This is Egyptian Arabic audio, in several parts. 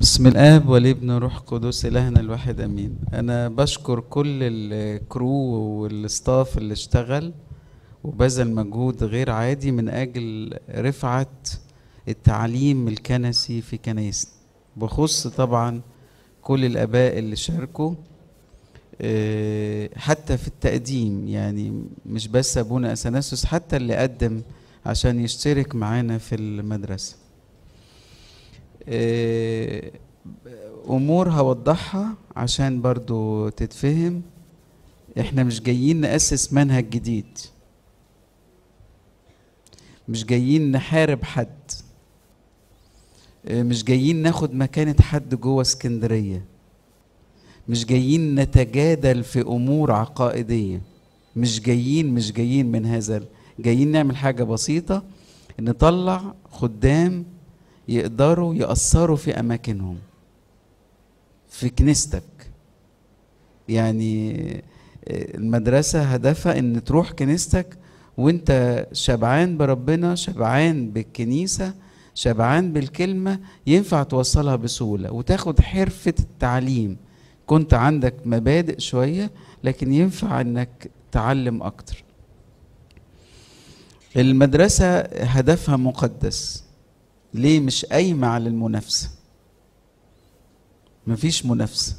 بسم الاب والابن والروح القدس الهنا الواحد امين انا بشكر كل الكرو والستاف اللي اشتغل وبذل مجهود غير عادي من اجل رفعه التعليم الكنسي في كنايسنا بخص طبعا كل الاباء اللي شاركوا آه، حتى في التقديم يعني مش بس ابونا اثناسوس حتى اللي قدم عشان يشترك معانا في المدرسه آه، امور هوضحها عشان برضو تتفهم احنا مش جايين نأسس منهج جديد مش جايين نحارب حد آه، مش جايين ناخد مكانة حد جوه اسكندرية مش جايين نتجادل في امور عقائدية مش جايين مش جايين من هذا جايين نعمل حاجة بسيطة نطلع خدام يقدروا يأثروا في أماكنهم في كنيستك يعني المدرسة هدفها إن تروح كنيستك وانت شبعان بربنا شبعان بالكنيسة شبعان بالكلمة ينفع توصلها بسهولة وتاخد حرفة التعليم كنت عندك مبادئ شوية لكن ينفع انك تعلم اكتر المدرسة هدفها مقدس ليه مش قايمة على المنافسة مفيش منافسة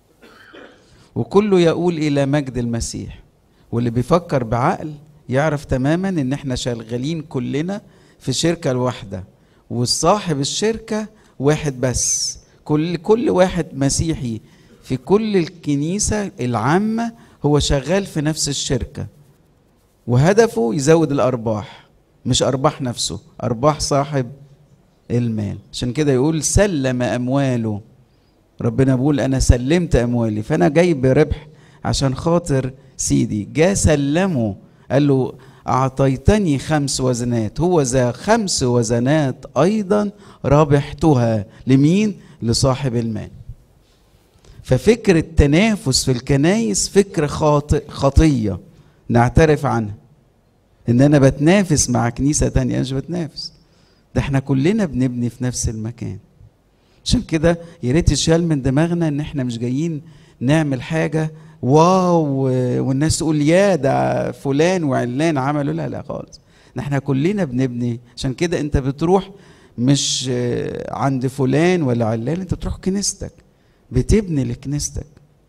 وكله يقول إلى مجد المسيح واللي بيفكر بعقل يعرف تماما ان احنا شغالين كلنا في شركة الواحدة والصاحب الشركة واحد بس كل كل واحد مسيحي في كل الكنيسة العامة هو شغال في نفس الشركة وهدفه يزود الأرباح مش أرباح نفسه أرباح صاحب المال عشان كده يقول سلم أمواله ربنا بيقول أنا سلمت أموالي فأنا جاي بربح عشان خاطر سيدي جاء سلمه قال له أعطيتني خمس وزنات هو ذا خمس وزنات أيضا ربحتها لمين؟ لصاحب المال ففكر التنافس في الكنايس فكر خاطئ خطية نعترف عنها ان انا بتنافس مع كنيسة تانية أنا مش بتنافس ده احنا كلنا بنبني في نفس المكان عشان كده يا ريت يشال من دماغنا ان احنا مش جايين نعمل حاجة واو والناس تقول يا ده فلان وعلان عملوا لا لا خالص ده احنا كلنا بنبني عشان كده انت بتروح مش عند فلان ولا علان انت بتروح كنيستك بتبني لكنيستك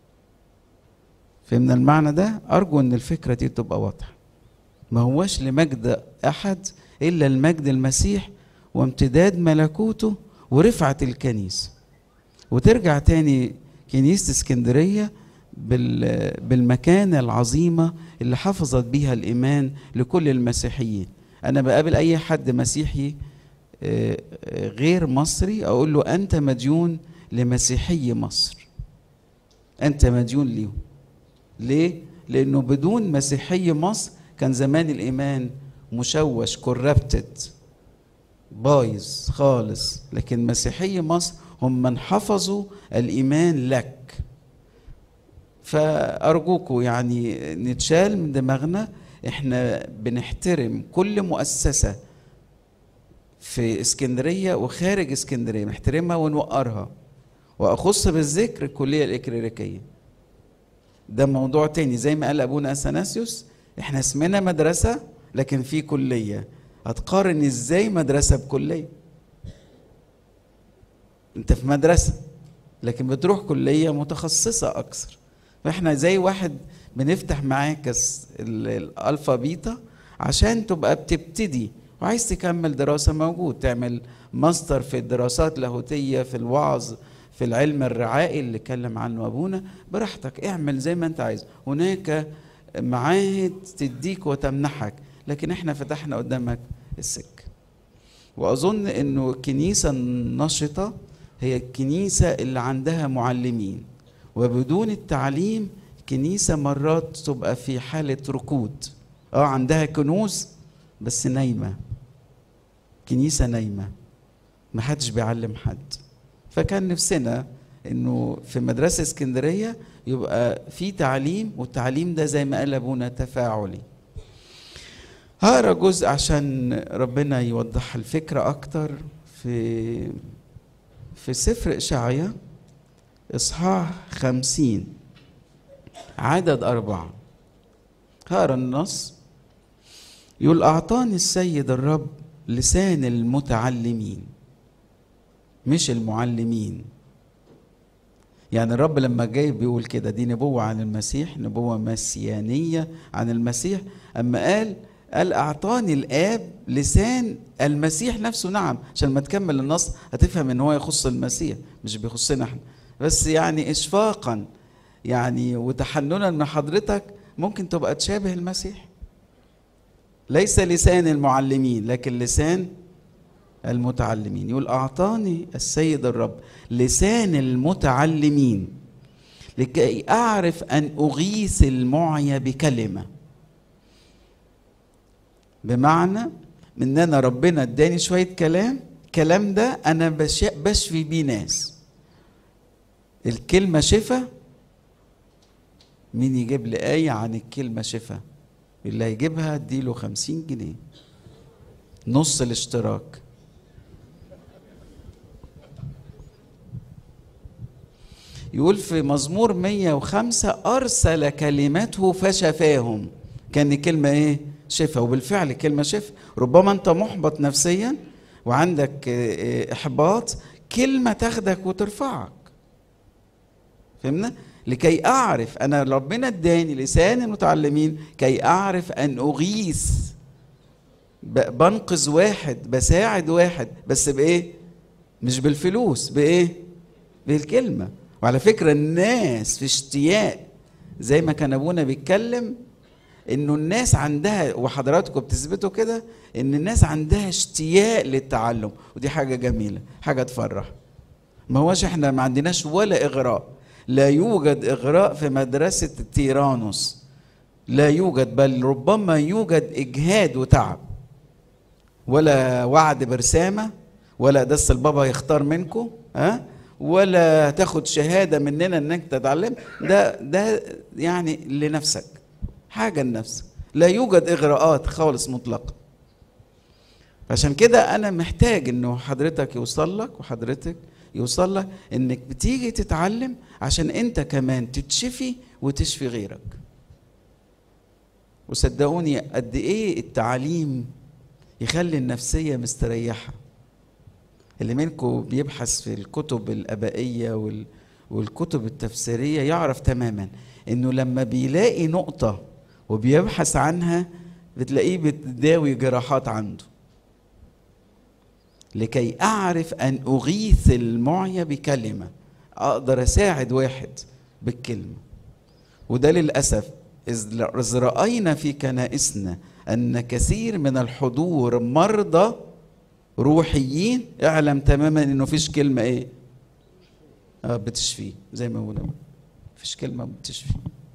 فهمنا المعنى ده ارجو ان الفكره دي تبقى واضحه ما هوش لمجد احد الا المجد المسيح وامتداد ملكوته ورفعه الكنيسه وترجع تاني كنيسه اسكندريه بالمكانه العظيمه اللي حفظت بيها الايمان لكل المسيحيين انا بقابل اي حد مسيحي غير مصري اقول له انت مديون لمسيحي مصر انت مديون ليهم ليه لانه بدون مسيحي مصر كان زمان الايمان مشوش كوربتد بايظ خالص لكن مسيحي مصر هم من حفظوا الايمان لك فارجوكم يعني نتشال من دماغنا احنا بنحترم كل مؤسسه في اسكندريه وخارج اسكندريه بنحترمها ونوقرها واخص بالذكر الكليه الاكليريكيه ده موضوع تاني زي ما قال ابونا اثناسيوس احنا اسمنا مدرسه لكن في كليه هتقارن ازاي مدرسه بكليه انت في مدرسه لكن بتروح كليه متخصصه اكثر فاحنا زي واحد بنفتح معاك الالفا بيتا عشان تبقى بتبتدي وعايز تكمل دراسه موجود تعمل ماستر في الدراسات اللاهوتيه في الوعظ في العلم الرعائي اللي اتكلم عنه ابونا براحتك اعمل زي ما انت عايز هناك معاهد تديك وتمنحك لكن احنا فتحنا قدامك السك واظن انه الكنيسه النشطه هي الكنيسه اللي عندها معلمين وبدون التعليم كنيسه مرات تبقى في حاله ركود اه عندها كنوز بس نايمه كنيسه نايمه ما حدش بيعلم حد فكان نفسنا انه في مدرسه اسكندريه يبقى في تعليم والتعليم ده زي ما قال ابونا تفاعلي هقرا جزء عشان ربنا يوضح الفكره اكتر في في سفر إشعيا إصحاح خمسين عدد أربعة هقرا النص يقول أعطاني السيد الرب لسان المتعلمين مش المعلمين يعني الرب لما جاي بيقول كده دي نبوة عن المسيح نبوة مسيانية عن المسيح أما قال قال أعطاني الآب لسان المسيح نفسه نعم عشان ما تكمل النص هتفهم إن هو يخص المسيح مش بيخصنا احنا بس يعني إشفاقا يعني وتحننا من حضرتك ممكن تبقى تشابه المسيح ليس لسان المعلمين لكن لسان المتعلمين يقول أعطاني السيد الرب لسان المتعلمين لكي أعرف أن أغيث المعي بكلمة بمعنى ان انا ربنا اداني شويه كلام الكلام ده انا بشفي بيه ناس الكلمه شفا مين يجيب لي آية عن الكلمة شفا اللي هيجيبها اديله خمسين جنيه نص الاشتراك يقول في مزمور 105 أرسل كلمته فشفاهم كان كلمة إيه؟ شفاء وبالفعل كلمة شفاء ربما أنت محبط نفسيا وعندك إحباط كلمة تاخدك وترفعك فهمنا؟ لكي أعرف أنا ربنا اداني لسان المتعلمين كي أعرف أن أغيث بنقذ واحد بساعد واحد بس بإيه؟ مش بالفلوس بإيه؟ بالكلمة وعلى فكرة الناس في اشتياق زي ما كان أبونا بيتكلم انه الناس عندها وحضراتكم بتثبتوا كده ان الناس عندها اشتياق للتعلم ودي حاجه جميله حاجه تفرح ما هوش احنا ما عندناش ولا اغراء لا يوجد اغراء في مدرسه تيرانوس لا يوجد بل ربما يوجد اجهاد وتعب ولا وعد برسامه ولا دس البابا يختار منكم ها ولا تاخد شهاده مننا انك تتعلم ده ده يعني لنفسك حاجة لنفسك لا يوجد إغراءات خالص مطلقة عشان كده أنا محتاج إنه حضرتك يوصل لك وحضرتك يوصل لك إنك بتيجي تتعلم عشان أنت كمان تتشفي وتشفي غيرك وصدقوني قد إيه التعليم يخلي النفسية مستريحة اللي منكم بيبحث في الكتب الآبائية وال والكتب التفسيرية يعرف تماما إنه لما بيلاقي نقطة وبيبحث عنها بتلاقيه بتداوي جراحات عنده لكي أعرف أن أغيث المعية بكلمة أقدر أساعد واحد بالكلمة وده للأسف إذ رأينا في كنائسنا أن كثير من الحضور مرضى روحيين اعلم تماما انه فيش كلمه ايه آه بتشفيه زي ما قلنا فيش كلمه بتشفيه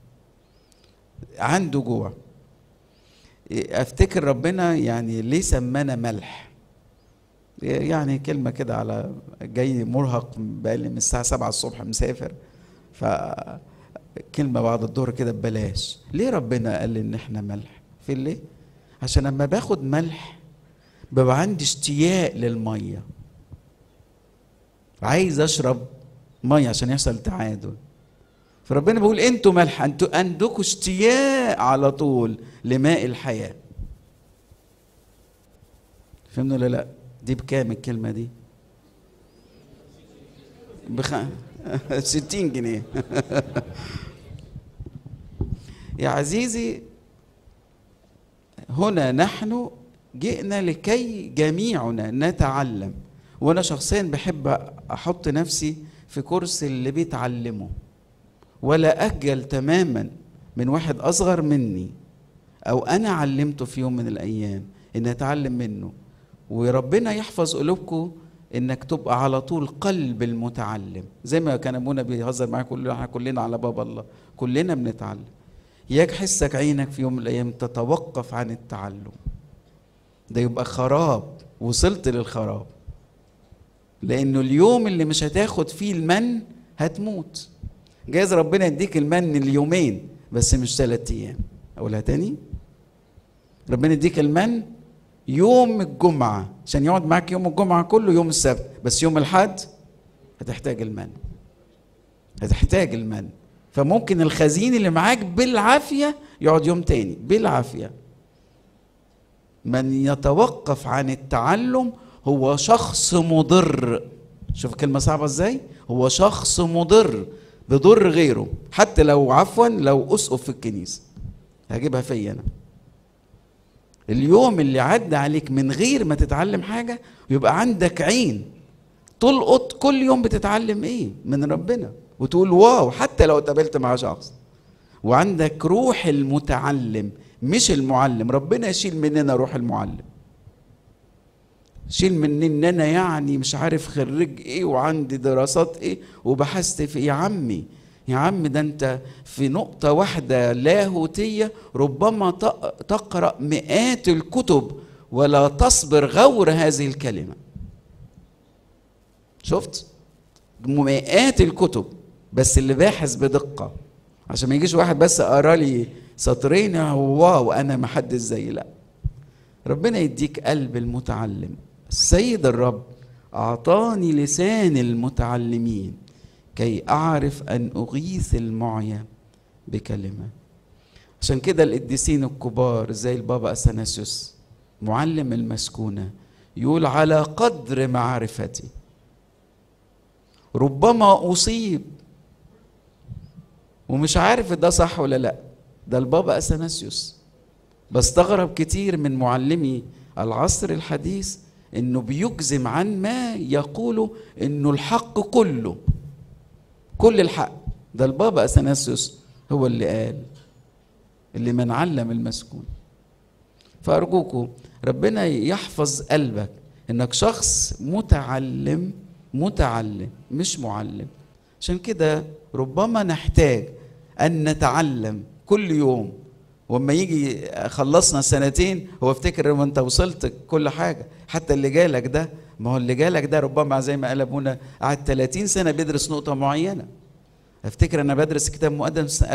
عنده جوع افتكر ربنا يعني ليه سمانا ملح يعني كلمه كده على جاي مرهق بقالي من الساعه 7 الصبح مسافر ف كلمه بعد الظهر كده ببلاش ليه ربنا قال ان احنا ملح في ليه عشان لما باخد ملح ببقى عندي اشتياق للميه عايز اشرب ميه عشان يحصل تعادل فربنا بيقول انتوا ملح انتوا عندكم اشتياق على طول لماء الحياه فهمنا ولا لا دي بكام الكلمه دي بخ... 60 جنيه يا عزيزي هنا نحن جئنا لكي جميعنا نتعلم وانا شخصيا بحب احط نفسي في كرسي اللي بيتعلمه ولا اجل تماما من واحد اصغر مني او انا علمته في يوم من الايام ان اتعلم منه وربنا يحفظ قلوبكم انك تبقى على طول قلب المتعلم زي ما كان ابونا بيهزر معايا كلنا كلنا على باب الله كلنا بنتعلم ياك حسك عينك في يوم من الايام تتوقف عن التعلم ده يبقى خراب وصلت للخراب لانه اليوم اللي مش هتاخد فيه المن هتموت جايز ربنا يديك المن اليومين بس مش ثلاث ايام اقولها تاني ربنا يديك المن يوم الجمعة عشان يقعد معاك يوم الجمعة كله يوم السبت بس يوم الحد هتحتاج المن هتحتاج المن فممكن الخزين اللي معاك بالعافية يقعد يوم تاني بالعافية من يتوقف عن التعلم هو شخص مضر شوف الكلمة صعبة ازاي هو شخص مضر بضر غيره حتى لو عفوا لو أسقف في الكنيسة هجيبها فيا أنا اليوم اللي عدى عليك من غير ما تتعلم حاجة يبقى عندك عين تلقط كل يوم بتتعلم ايه من ربنا وتقول واو حتى لو اتقابلت مع شخص وعندك روح المتعلم مش المعلم ربنا يشيل مننا روح المعلم شيل مني ان انا يعني مش عارف خريج ايه وعندي دراسات ايه وبحثت في إيه يا عمي يا عم ده انت في نقطة واحدة لاهوتية ربما تقرأ مئات الكتب ولا تصبر غور هذه الكلمة شفت مئات الكتب بس اللي باحث بدقة عشان ما يجيش واحد بس قرا لي سطرين واو انا ما حدش زي لا ربنا يديك قلب المتعلم السيد الرب اعطاني لسان المتعلمين كي اعرف ان اغيث المعيا بكلمه عشان كده القديسين الكبار زي البابا اثناسيوس معلم المسكونه يقول على قدر معرفتي ربما اصيب ومش عارف ده صح ولا لا ده البابا اثناسيوس بستغرب كتير من معلمي العصر الحديث انه بيجزم عن ما يقوله انه الحق كله كل الحق ده البابا اثناسيوس هو اللي قال اللي من علم المسكون فارجوكم ربنا يحفظ قلبك انك شخص متعلم متعلم مش معلم عشان كده ربما نحتاج ان نتعلم كل يوم واما يجي خلصنا سنتين هو افتكر ما انت وصلت كل حاجه حتى اللي جالك ده ما هو اللي جالك ده ربما زي ما قال ابونا قعد 30 سنه بيدرس نقطه معينه افتكر انا بدرس كتاب مقدم سنه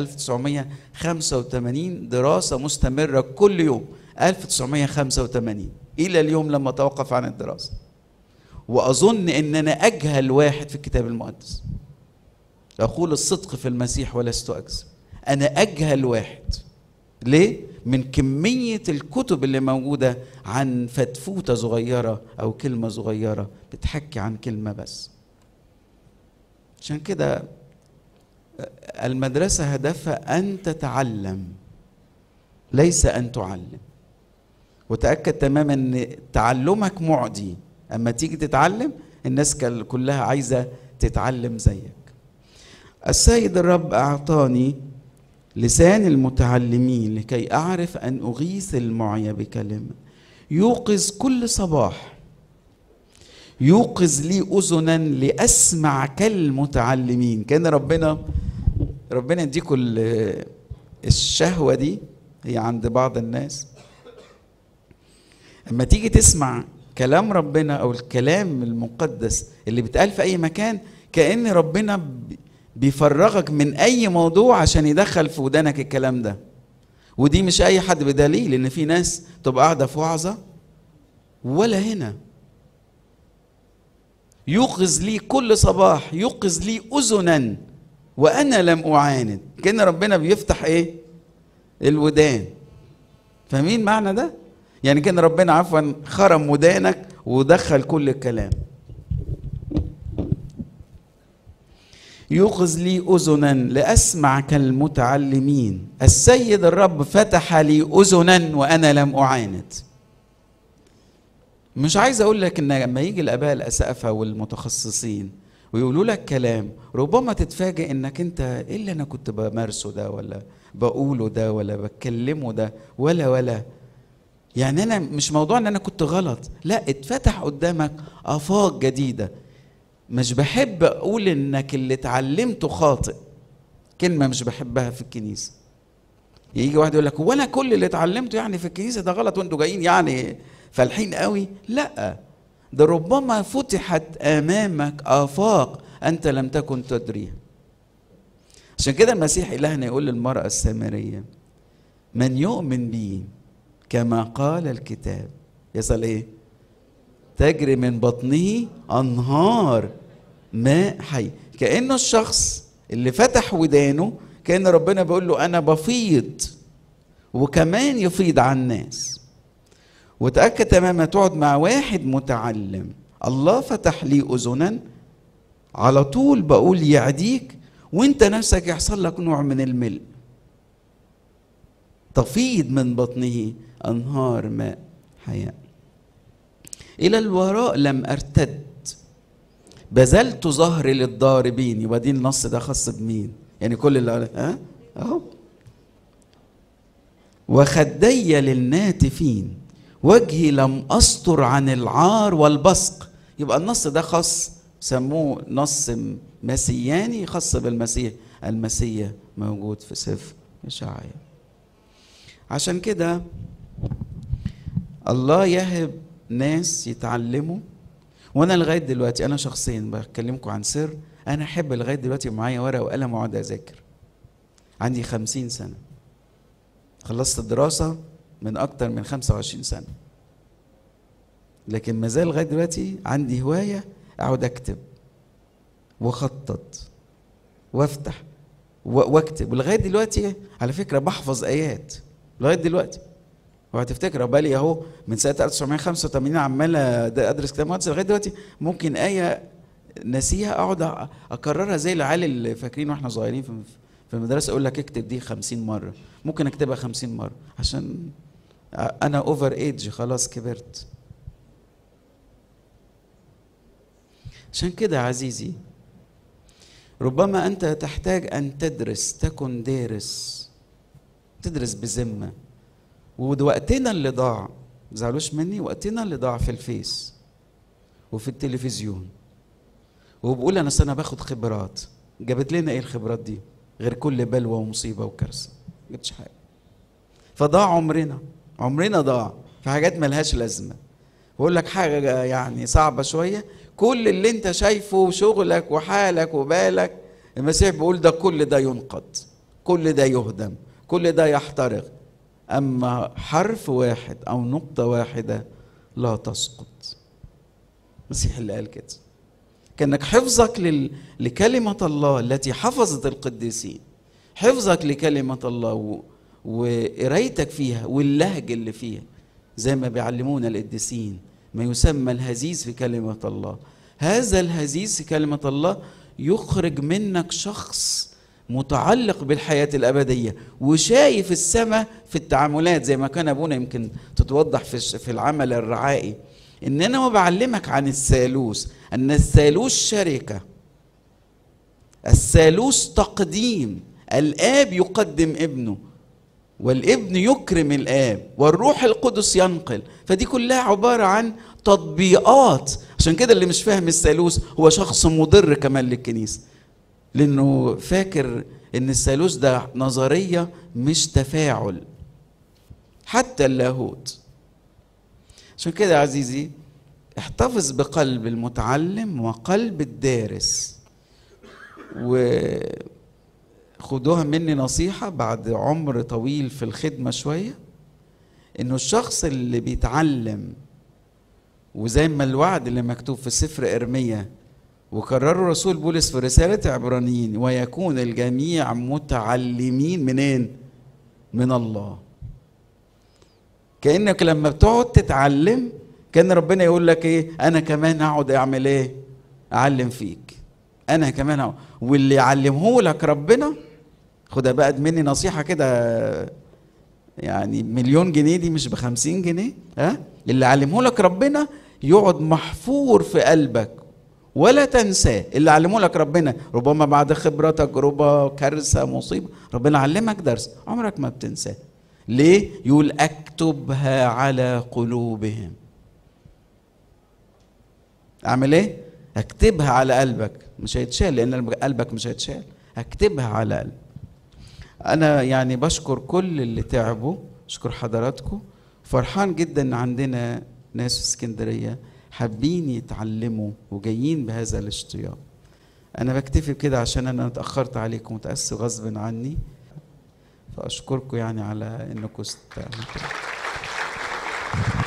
1985 دراسه مستمره كل يوم 1985 الى اليوم لما توقف عن الدراسه واظن ان انا اجهل واحد في الكتاب المقدس اقول الصدق في المسيح ولست اكذب انا اجهل واحد ليه من كميه الكتب اللي موجوده عن فتفوته صغيره او كلمه صغيره بتحكي عن كلمه بس عشان كده المدرسه هدفها ان تتعلم ليس ان تعلم وتاكد تماما ان تعلمك معدي اما تيجي تتعلم الناس كلها عايزه تتعلم زيك السيد الرب اعطاني لسان المتعلمين لكي اعرف ان اغيث المعي بكلمه يوقظ كل صباح يوقظ لي اذنا لاسمع كالمتعلمين كان ربنا ربنا يديكم الشهوه دي هي عند بعض الناس اما تيجي تسمع كلام ربنا او الكلام المقدس اللي بيتقال في اي مكان كان ربنا بيفرغك من اي موضوع عشان يدخل في ودانك الكلام ده ودي مش اي حد بدليل ان في ناس تبقى قاعده في وعظه ولا هنا يوقظ لي كل صباح يوقظ لي اذنا وانا لم اعاند كان ربنا بيفتح ايه الودان فاهمين معنى ده يعني كان ربنا عفوا خرم ودانك ودخل كل الكلام يوقظ لي اذنا لاسمع كالمتعلمين السيد الرب فتح لي اذنا وانا لم اعاند مش عايز اقول لك ان لما يجي الاباء الاسقفه والمتخصصين ويقولوا لك كلام ربما تتفاجئ انك انت ايه اللي انا كنت بمارسه ده ولا بقوله ده ولا بتكلمه ده ولا ولا يعني انا مش موضوع ان انا كنت غلط لا اتفتح قدامك افاق جديده مش بحب اقول انك اللي اتعلمته خاطئ كلمه مش بحبها في الكنيسه يجي واحد يقول لك هو انا كل اللي اتعلمته يعني في الكنيسه ده غلط وانتوا جايين يعني فالحين قوي لا ده ربما فتحت امامك افاق انت لم تكن تدريها عشان كده المسيح الهنا يقول للمراه السامريه من يؤمن بي كما قال الكتاب يصل ايه تجري من بطنه انهار ماء حي كانه الشخص اللي فتح ودانه كان ربنا بيقول له انا بفيض وكمان يفيض على الناس وتاكد تماما تقعد مع واحد متعلم الله فتح لي اذنا على طول بقول يعديك وانت نفسك يحصل لك نوع من الملء تفيض من بطنه انهار ماء حياه الى الوراء لم ارتد بذلت ظهري للضاربين يبقى دي النص ده خاص بمين يعني كل اللي ها اهو وخدي للناتفين وجهي لم استر عن العار والبصق يبقى النص ده خاص سموه نص مسياني خاص بالمسيح المسيح موجود في سفر إشعياء عشان كده الله يهب ناس يتعلموا وانا لغايه دلوقتي انا شخصيا بكلمكم عن سر انا احب لغايه دلوقتي معايا ورقه وقلم واقعد اذاكر عندي خمسين سنه خلصت الدراسه من اكتر من 25 سنه لكن ما زال لغايه دلوقتي عندي هوايه اقعد اكتب واخطط وافتح واكتب ولغايه دلوقتي على فكره بحفظ ايات لغايه دلوقتي وهتفتكر بالي اهو من سنه 1985 عمال ادرس كتاب مقدس لغايه دلوقتي ممكن ايه ناسيها اقعد اكررها زي العيال اللي فاكرين واحنا صغيرين في في المدرسه اقول لك اكتب دي 50 مره ممكن اكتبها 50 مره عشان انا اوفر ايدج خلاص كبرت عشان كده يا عزيزي ربما انت تحتاج ان تدرس تكن دارس تدرس بذمه ووقتنا اللي ضاع زعلوش مني وقتنا اللي ضاع في الفيس وفي التلفزيون وبقول انا انا باخد خبرات جابت لنا ايه الخبرات دي غير كل بلوى ومصيبه وكارثه ما جبتش حاجه فضاع عمرنا عمرنا ضاع في حاجات ملهاش لازمه بقول لك حاجه يعني صعبه شويه كل اللي انت شايفه شغلك وحالك وبالك المسيح بيقول ده كل ده ينقض كل ده يهدم كل ده يحترق اما حرف واحد او نقطه واحده لا تسقط المسيح اللي قال كده كانك حفظك لل... لكلمه الله التي حفظت القديسين حفظك لكلمه الله و... وقرايتك فيها واللهج اللي فيها زي ما بيعلمونا القديسين ما يسمى الهزيز في كلمه الله هذا الهزيز في كلمه الله يخرج منك شخص متعلق بالحياة الأبدية وشايف السماء في التعاملات زي ما كان أبونا يمكن تتوضح في في العمل الرعائي إن أنا بعلمك عن الثالوث أن الثالوث شركة الثالوث تقديم الآب يقدم ابنه والابن يكرم الآب والروح القدس ينقل فدي كلها عبارة عن تطبيقات عشان كده اللي مش فاهم الثالوث هو شخص مضر كمان للكنيسه لانه فاكر ان الثالوث ده نظريه مش تفاعل حتى اللاهوت عشان كده يا عزيزي احتفظ بقلب المتعلم وقلب الدارس وخدوها مني نصيحة بعد عمر طويل في الخدمة شوية انه الشخص اللي بيتعلم وزي ما الوعد اللي مكتوب في سفر ارميا وكرره رسول بولس في رسالة عبرانيين ويكون الجميع متعلمين منين؟ من الله. كأنك لما بتقعد تتعلم كان ربنا يقول لك ايه؟ أنا كمان هقعد أعمل ايه؟ أعلم فيك. أنا كمان هقعد. واللي يعلمه لك ربنا خدها بقى مني نصيحة كده يعني مليون جنيه دي مش بخمسين جنيه ها؟ اللي علمه لك ربنا يقعد محفور في قلبك ولا تنساه اللي علمه لك ربنا ربما بعد خبرة تجربة كارثة مصيبة ربنا علمك درس عمرك ما بتنساه ليه يقول اكتبها على قلوبهم اعمل ايه اكتبها على قلبك مش هيتشال لان قلبك مش هيتشال اكتبها على قلبك انا يعني بشكر كل اللي تعبوا اشكر حضراتكم فرحان جدا ان عندنا ناس في اسكندريه حابين يتعلموا وجايين بهذا الاشتياق انا بكتفي بكده عشان انا اتاخرت عليكم متاسف غصب عني فاشكركم يعني على انكم استمعتوا